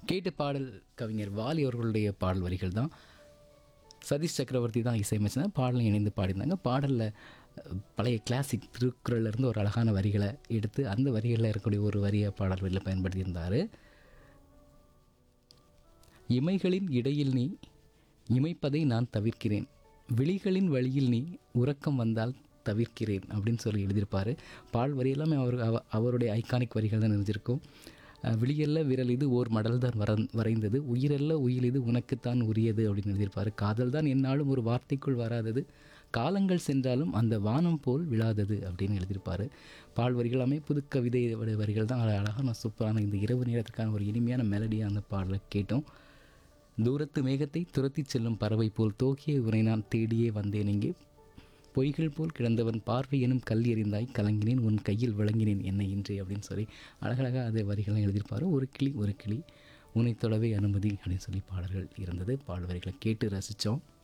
கேட்ட பாடல் கவிஞர் வாலி அவர்களுடைய பாடல் வரிகள் தான் சதீஷ் சக்கரவர்த்தி தான் இசையமைச்சது பாடலை இணைந்து பாடியிருந்தாங்க பாடலில் பழைய கிளாசிக் திருக்குறள்ல இருந்து ஒரு அழகான வரிகளை எடுத்து அந்த வரிகளில் இருக்கக்கூடிய ஒரு வரியை பாடல் வரியில் பயன்படுத்தியிருந்தார் இமைகளின் இடையில் நீ இமைப்பதை நான் தவிர்க்கிறேன் விழிகளின் வழியில் நீ உறக்கம் வந்தால் தவிர்க்கிறேன் அப்படின்னு சொல்லி எழுதியிருப்பார் பால் வரி எல்லாமே அவர் அவ- அவருடைய ஐகானிக் வரிகள் தான் இருந்திருக்கும் அஹ், விழியல்ல விரல் இது ஓர் மடல் தான் வர வரைந்தது உயிரல்ல உயில் இது உனக்குத்தான் உரியது அப்படின்னு எழுதியிருப்பார் காதல் தான் என்னாலும் ஒரு வார்த்தைக்குள் வராதது காலங்கள் சென்றாலும் அந்த வானம் போல் விழாதது அப்படின்னு எழுதியிருப்பார் பால் வரிகள் எல்லாமே புது கவிதை வரிகள் தான் அழகான சூப்பரான இந்த இரவு நேரத்துக்கான ஒரு இனிமையான மெலடியாக அந்த பாடலை கேட்டோம் தூரத்து மேகத்தை துரத்திச் செல்லும் பறவை போல் தோக்கிய உரை நான் தேடியே வந்தேன் இங்கே பொய்கள் போல் கிடந்தவன் பார்வை எனும் கல் எறிந்தாய் கலங்கினேன் உன் கையில் விளங்கினேன் என்னை இன்றே அப்படின்னு சொல்லி அழகழகாக அதை வரிகள்லாம் எழுதியிருப்பார் ஒரு கிளி ஒரு கிளி உன்னை தொலைவே அனுமதி அப்படின்னு சொல்லி பாடல்கள் இருந்தது பாடல் வரிகளை கேட்டு ரசித்தோம்